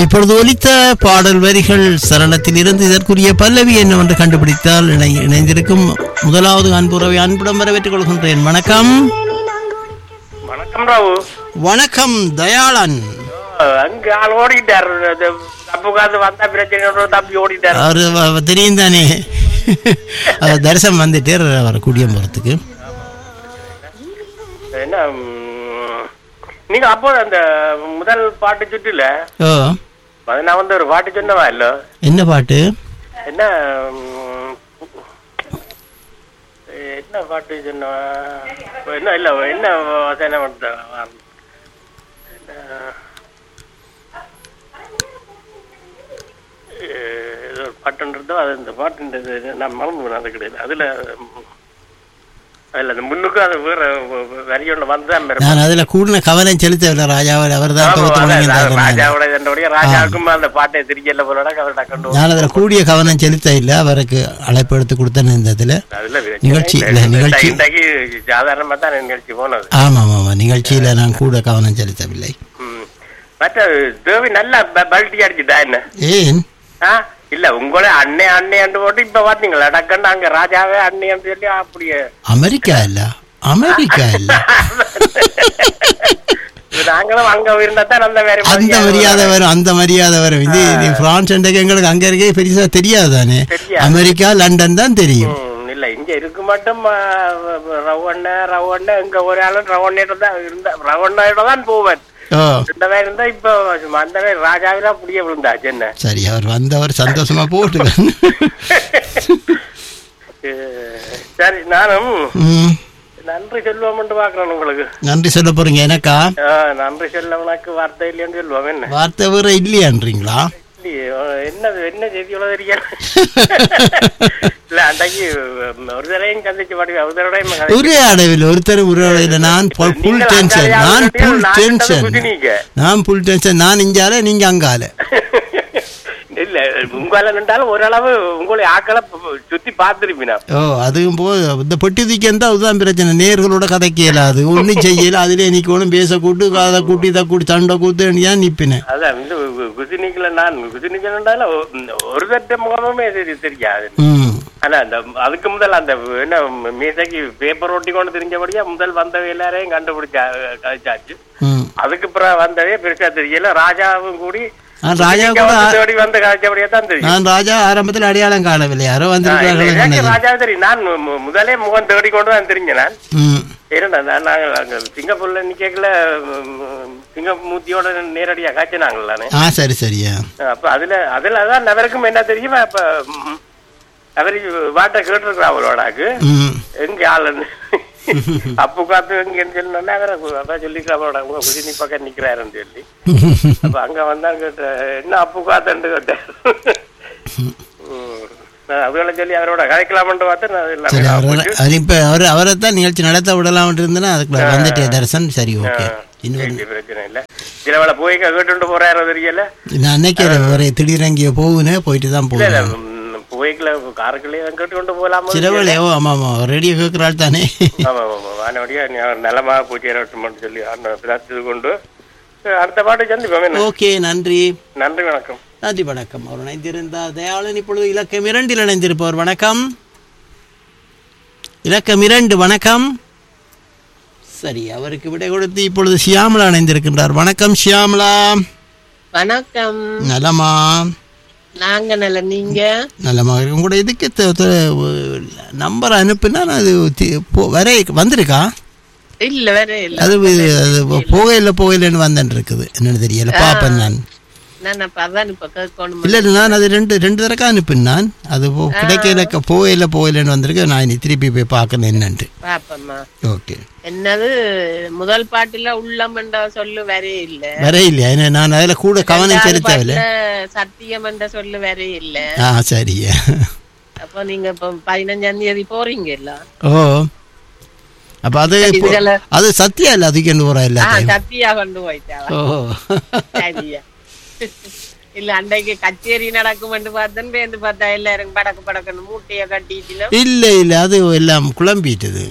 இப்பொழுது ஒலித்த பாடல் வரிகள் சரணத்தில் இருந்து இதற்குரிய பல்லவி என்னவென்று கண்டுபிடித்தால் இணை இணைந்திருக்கும் முதலாவது அன்புறவை அன்புடன் வரவேற்றுக் கொள்கின்றேன் வணக்கம் வணக்கம் ராவு வணக்கம் தயாளன் அங்க ஆள் ஓடிட்டாரு அது தப்பு காசு வந்தா பிரச்சனை தப்பி ஓடிட்டாரு அவர் வ- வ- தெரியும் தானே அவர் தரிசனம் வந்துட்டே அவர் குடியம்புறத்துக்கு என்ன ம், நீங்க அப்போ அந்த முதல் பாட்டு சுட்டுல ஓ அது நான் வந்து ஒரு பாட்டு சொன்னவா இல்ல என்ன பாட்டு என்ன ம், என்ன பாட்டு சொன்னவா என்ன இல்ல என்ன வசனம் வந்து என்ன அஹ், ஏதோ ஒரு பாட்டுன்றதோ அது இந்த பாட்டுன்றது நான் மறந்து போனேன் அது கிடையாது அதுல ம், அதுல அந்த முன்னுக்கும் அது வேற வரியோட வந்துதான் பெரும். நான் அதுல கூடின கவனம் செலுத்தவில்லை ராஜாவை அவர் தான் ஆமா, தொகுத்து அதான் வழங்கியிருந்தார் நான். ராஜாவோட இதனுடைய ராஜாவுக்கும் அந்த பாட்டை தெரியல போலோட அவர் டக்குன்னு நான் அதில் கூடிய கவனம் செலுத்த இல்லை அவருக்கு அழைப்பு எடுத்து கொடுத்தேன் இந்த இதில் அதுல நிகழ்ச்சி, இல்ல, நிகழ்ச்சி. இன்றைக்கு சாதாரணமா தான் நிகழ்ச்சி போனது ஆமாம் ஆமாம் நிகழ்ச்சியில் நான் கூட கவனம் செலுத்தவில்லை ம். மற்ற தேவி நல்லா ப- பல்ட்டி அடிச்சுட்டா என்ன ஏன் ஆ? இல்ல உங்களே அண்ணே அண்ணேன்னு போட்டு இப்ப பாத்தீங்களா டக்குன்னு அங்க ராஜாவே அண்ணேன்னு சொல்லி அப்படியே அமெரிக்கா இல்ல அமெரிக்கா இல்ல இது நாங்களும் அங்க இருந்தா தான் அந்த வேற அந்த மரியாதை வரும் அந்த மரியாதை வரும் இது இது பிரான்ஸ் என்றைக்கு எங்களுக்கு அங்க இருக்கே பெருசா தெரியாது தானே தெரியாது. அமெரிக்கா லண்டன் தான் தெரியும் ம், இல்ல இங்க இருக்கு மட்டும் ரவண்ண ரவண்ண இங்க ஒரு ஆளும் ரவண்ணேட்ட தான் இருந்த ரவண்ணோட தான் போவேன் ஓ இந்த மாதிரி இருந்தா இப்ப அந்த மாதிரி ராஜாவிலாம் புடிய விழுந்தாச்சு என்ன சரி அவர் வந்தவர் சந்தோஷமா போட்டு அஹ், சரி நானும் ம் நன்றி செல்வம் பாக்குறேன் உங்களுக்கு நன்றி சொல்ல போறீங்க எனக்கா ஆ, நன்றி செல்ல உனக்கு வார்த்தை இல்லைன்னு சொல்லுவோம் என்ன வார்த்தை வேற இல்லையான்றீங்களா இல்லையே, என்னது என்ன செய்தியோட தெரியல இல்ல அன்றைக்கு ஒரு தடவையும் சந்திச்சு பாடி ஒரு தடவையும் கதை- உரையாடவில் ஒருத்தர் உரையாடவில் நான் புல் நீங்கள் டென்ஷன் அங்காலே நான் ஆளுநர் புல் நான் டென்ஷன் கிட்டது குதினீங்க. நான் புல் டென்ஷன் நான் இஞ்சால நீங்க அங்கால இல்ல உங்களால நின்றாலும் ஓரளவு உங்களை ஆக்களை சுத்தி பார்த்திருப்பீனா ஓ அதுவும் போ இந்த பொட்டி தூக்கி இருந்தா அதுதான் பிரச்சனை நேர்களோட கதைக்கு இயலாது ஒன்றும் செய்யல அதிலே நிக்கணும் பேச கூட்டு காதை கூட்டி இதை கூட்டி சண்டை கூத்து ஏன் நிப்பினேன் அதான் இந்த குதினிக்கல நான் குதினிக்கல ஒரு தட்ட முகமுமே தெரி- தெரியாது ம் ஆனா அந்த அதுக்கு முதல் அந்த என்ன மீசைக்கு பேப்பர் ஒட்டி கொண்டு தெரிஞ்சபடியா முதல் வந்தவை எல்லாரையும் கண்டுபிடிச்சா கழிச்சாச்சு ம் அதுக்கு பிறகு வந்தவே பெருசா தெரியல ராஜாவும் கூடி நான் ராஜா இங்க கூட வந்து தேடி வந்த கழிச்சபடியா தான் தெரியும் நான் ராஜா ஆரம்பத்தில் அடையாளம் காணவில்லை யாரோ ஆ, இல்ல, எனக்கு வந்திருக்கிறார்கள் ராஜா தெரியும் நான் மு- மு- முதலே முகம் தேடி கொண்டு தான் தெரிஞ்சேன் நான் ம் ஏன்னா நான் நாங்கள் அங்க சிங்கப்பூர்ல நிக்கல சிங்கமூர்த்தியோட நேரடியா காய்ச்சினாங்கல்ல நானு. ஆ சரி சரியா அப்ப அதுல அதுல தான் அவருக்கும் என்ன தெரியுமா அப்ப ம், அவரு வாட்ட கேட்டிருக்கிறா அவரோடாக்கு ம் எங்க ஆளுன்னு அப்பு காத்து எங்கன்னு சொன்னா அவரை அதான் சொல்லிக்கிறா அவரோட உங்க குதினி பக்கம் நிக்கிறாருன்னு சொல்லி அப்ப அங்க வந்தா கேட்ட என்ன அப்பு காத்துன்னு கேட்டேன் ம். நான் அதுகளை சொல்லி அவரோட கதைக்கலாம்னு பார்த்தேன் நான் எல்லாமே சரி நான் அவர் போச்சு. அவர் இப்போ அவர் அவரை தான் நிகழ்ச்சி நடத்த விடலாம்னு இருந்தேன்னா அதுக்குள்ள வந்துட்டே தரிசன் சரி ஓகே இன்னொரு சரி, பிரச்சனை இல்ல சில வேளை போய் கேட்டுட்டு போறாரோ தெரியல நான் அன்னைக்கு ஒரு திடீரெங்கிய போகுனே போயிட்டு தான் இல்ல இல்ல போவேன் ம், போய்க்கல காருக்குள்ளேயே கேட்டு கொண்டு போலாமா சிலவளே ஓ ஆமாம் ஆமாம் ரேடியோ கேட்குறாள் தானே ஆமா ஆமா வானவடியா நலமா போச்சு மட்டும் சொல்லி அந்த பிரார்த்தித்து கொண்டு அஹ், அடுத்த பாட்டு சந்திப்போம் என்ன ஓகே நன்றி நன்றி வணக்கம் நன்றி வணக்கம் அவர் இணைந்திருந்தார் தயாளன் இப்பொழுது இலக்கம் இரண்டில் இணைந்திருப்பவர் வணக்கம் இலக்கம் இரண்டு வணக்கம் சரி அவருக்கு விடை கொடுத்து இப்பொழுது ஷியாமலா இணைந்திருக்கின்றார் வணக்கம் ஷியாமலா வணக்கம் நலமா நாங்க நல்ல நீங்க நலமா இருக்கு உங்களோட இதுக்கு த- த- நம்பர் அனுப்புனா நான் அது தி- போ- வர வந்திருக்கா இல்ல வேற இல்ல அது அது போகையில் போகையிலன்னு வந்துட்டு இருக்குது என்னன்னு தெரியல பாப்பேன் நான் நான் அப்ப அதான் இப்ப கேட்கணும் இல்லை இல்லை, நான் அது ரெண்டு ரெண்டு தடவை அனுப்பினேன் நான் அது போ கிடைக்கல போகையில் போகையிலன்னு வந்திருக்கு நான் இனி திருப்பி போய் பார்க்கணும் என்னன்ட்டு பாப்பம்மா ஓகே என்னது முதல் பாட்டுல உள்ளம் என்ற சொல்லு வரே இல்ல வர இல்லையா ஏன்னா நான் அதில் கூட கவனம் ரெண்டாவது செலுத்தவில்லை பாட்டுல சத்தியம் என்ற சொல்லு வரே இல்ல ஆ சரியா அப்ப நீங்க இப்ப பதினஞ்சாம் தேதி போறீங்க இல்ல ஓ அப்போ அது இப்போ- இதுல- அது சத்தியா இல்லை அதுக்கு என்ன போகிறா ஆ, எல்லாத்தையும் சத்தியா கொண்டு போயிட்டாவா ஓ சரியா இல்ல அன்றைக்கு கச்சேரி நடக்கும் பார்த்தேன் பேருந்து பார்த்தா எல்லாரும் படக்கு படக்குன்னு மூட்டைய கட்டிட்டுல இல்லை இல்லை அது எல்லாம் குழம்பிட்டது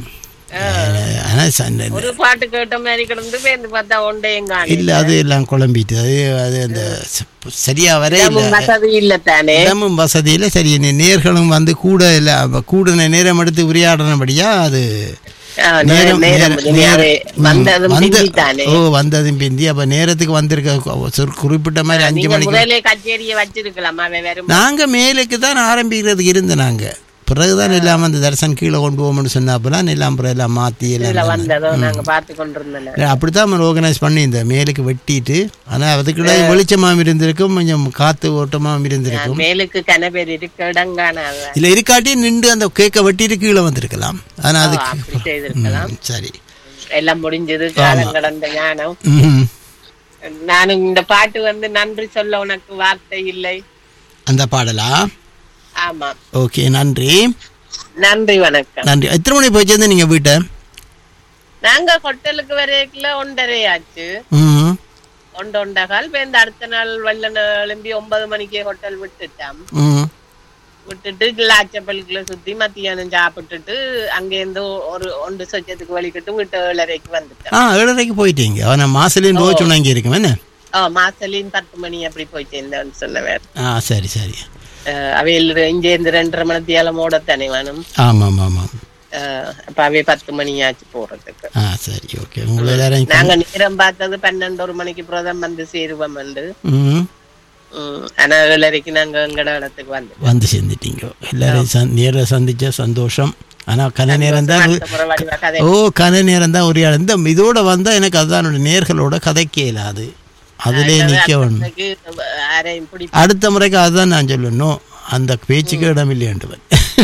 ஆனா சண்டை ஒரு பாட்டு கேட்ட மாதிரி கிடந்து பேருந்து பார்த்தா ஒண்டையும் காணி இல்ல அது எல்லாம் குழம்பிட்டு அது அது அந்த ச- சரியா வர இல்ல வசதி இல்ல தானே இடமும் வசதியில சரி நே- நேர்களும் வந்து கூட இல்ல அப்ப கூடுன நேரம் எடுத்து உரையாடினபடியா அது ஆ, நேரம் நேரம் நேர- நேரம் வந்ததும் வந்த- பிந்தி தானே ஓ வந்ததும் பிந்தி அப்ப நேரத்துக்கு வந்திருக்க கு- சொல் குறிப்பிட்ட மாதிரி அஞ்சு நீங்க மணிக்கு முதலே கச்சேரியை வச்சிருக்கலாமா அவன் வரும் நாங்க மேலுக்கு தான் ஆரம்பிக்கிறதுக்கு இருந்த நாங்க பிறகுதான் எல்லாம் அந்த தரிசனம் கீழே கொண்டு போகணும்னு சொன்னாப்பெல்லாம் எல்லாம் அப்புறம் எல்லாம் மாத்தி இதுல எல்லாம் வந்ததோ நாங்க பார்த்து கொண்டிருந்தோம் இல்ல, அப்படித்தான் நம்ம ஆர்கனைஸ் பண்ணியிருந்தேன் மேலுக்கு வெட்டிட்டு ஆனா அதுக்குள்ள வெளிச்சமாம் இருந்திருக்கும் கொஞ்சம் காத்து ஓட்டமாம் இருந்திருக்கும் மேலுக்கு கனபேர் இருக்க இடம் காணாத இல்ல இருக்காட்டி நின்று அந்த கேக்கை வெட்டிட்டு கீழே வந்திருக்கலாம் ஆனா அதுக்கு அப்படி செய்திருக்கலாம் ம், சரி எல்லாம் முடிஞ்சது காலம் கடந்த ஞானம் ம். நானும் இந்த பாட்டு வந்து நன்றி சொல்ல உனக்கு வார்த்தை இல்லை அந்த பாடலா ஆமா ஓகே நன்றி நன்றி வணக்கம் நன்றி எத்தனை மணி போய் சேர்ந்து நீங்க வீட்டை நாங்க ஹோட்டலுக்கு வரைக்குள்ள ஒன்றரை ஆச்சு ம் ஒன்று ஒன்றகால் பேருந்து அடுத்த நாள் வெள்ள எழும்பி ஒன்பது மணிக்கே ஹோட்டல் விட்டுட்டான் ம் விட்டுட்டு லாச்சப்பல்குள்ள சுத்தி மத்தியானம் சாப்பிட்டுட்டு அங்கேருந்து ஒரு ஒன்று சொச்சத்துக்கு வலிக்கிட்டு வீட்டு ஏழரைக்கு வந்துட்டோம் ஆ ஏழரைக்கு போயிட்டீங்க அவனை மாசிலேன்னு போய் சொன்னா இங்கே இருக்கும் என்ன ஓ மாசலின் பத்து மணி அப்படி போய் சேர்ந்தேன்னு சொன்னவர் ஆ சரி சரி அவையில் இங்கே இருந்து ரெண்டரை மணி தியாலம் ஓடத்தானே வேணும் ஆமாம் ஆமாம் அஹ், அப்ப அவை பத்து மணி ஆச்சு போறதுக்கு ஆ சரி ஓகே உங்களை எல்லாரும் நாங்க நேரம் பார்த்தது பன்னெண்டு ஒரு மணிக்கு புரதம் வந்து சேருவோம் வந்து ம் உம், ஆனா ஏழரைக்கு நாங்க எங்கட இடத்துக்கு வந்து வந்து சேர்ந்துட்டீங்க எல்லாரையும் சந் நேரில் சந்திச்ச சந்தோஷம் ஆனால் கன நேரம் தான் அப்புறம் வடிவா கதை ஓ கன நேரம் தான் ஒரு இந்த இதோட வந்தால் எனக்கு அதுதான் நேர்களோட கதைக்க இயலாது அதிலே நிற்க வேணும் அதுக்கு யாரையும் பிடி அடுத்த முறைக்கு அதுதான் நான் சொல்லணும் அந்த பேச்சுக்கு இடம் இல்லையாண்டுவன்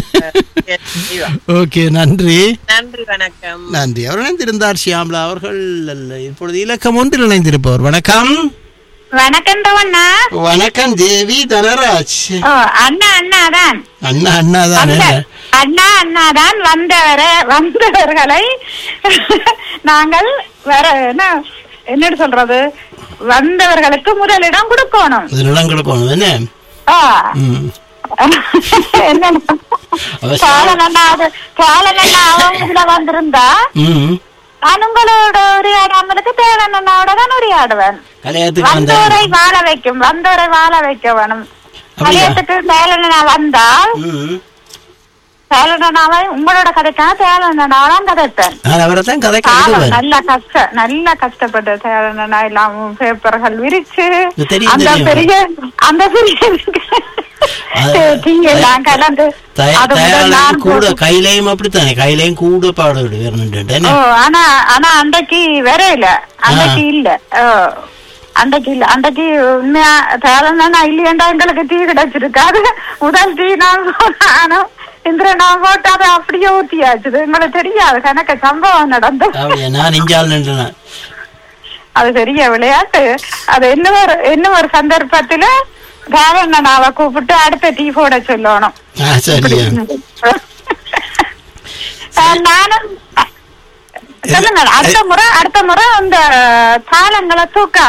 ஓகே நன்றி நன்றி வணக்கம் நன்றி அவர் இணைந்திருந்தார் ஷியாம்லா அவர்கள் அல்ல இப்பொழுது இலக்கம் ஒன்றில் இணைந்திருப்பவர் வணக்கம் வணக்கம் அண்ணா வணக்கம் தேவி தனராஜ் ஓ அண்ணா அண்ணா தான் அண்ணா அண்ணா தானே அண்ணா அண்ணா தான் வந்தவர வந்தவர்களை நாங்கள் வேற என்ன என்னன்னு சொல்றது வந்தவர்களுக்கு முதலிடம் கொடுக்கணும் அது நிலம் கொடுக்கணும் என்ன ஆ. ம். என்ன அவ- காலன் அண்ணா அது காலன் அண்ணா அவங்கள வந்திருந்தா ம் நான் உங்களோட உரையாடாமலுக்கு தேவன் அண்ணாவோட தான் உரையாடுவேன் கல்யாணத்துக்கு வந்த வந்தோரை வாழ வைக்கும் வந்தோரை வாழ வைக்க வேணும் கல்யாணத்துக்கு தேவனா வந்தால் ம் தேவனாவை உங்களோட கதைக்காக தேவனாதான் கதைப்பேன் நான் அவரை தான் கதைக்க காலம் விடுவேன் நல்ல கஷ்ட நல்ல கஷ்டப்பட்டு தேவனா எல்லாம் பேப்பர்கள் விரிச்சு இது தெரியும், அந்த தெரியும். பெரிய அந்த பெரிய அது- தீங்கெல்லாம் கலந்து தய- அது முதல் தயாளன் நான் கூட கையிலையும் அப்படித்தானே கையிலையும் கூட பாடுவிடு வேணுண்டு ஓ ஆனா ஆனா அன்றைக்கு வரையில அன்றைக்கு இல்ல ஓ அன்றைக்கு இல்ல அன்றைக்கு உண்மையா தேவனா இல்லையண்டா எங்களுக்கு டீ கிடைச்சிருக்காது முதல் டீ நான் நானும் இந்திர நான் போட்டு அதை அப்படியே ஊத்தியாச்சு எங்களுக்கு தெரியாது கணக்க சம்பவம் நடந்தது அப்படியா நான் இஞ்சால் நின்றுனேன் அது பெரிய விளையாட்டு அது என்ன ஒரு என்ன ஒரு சந்தர்ப்பத்துல தேவண்ணனாவை கூப்பிட்டு அடுத்த டீ போட சொல்லணும் ஆ சரியா அஹ் நானும் சொல்லுங்க அடுத்த முறை அடுத்த முறை அந்த தாளங்களை தூக்க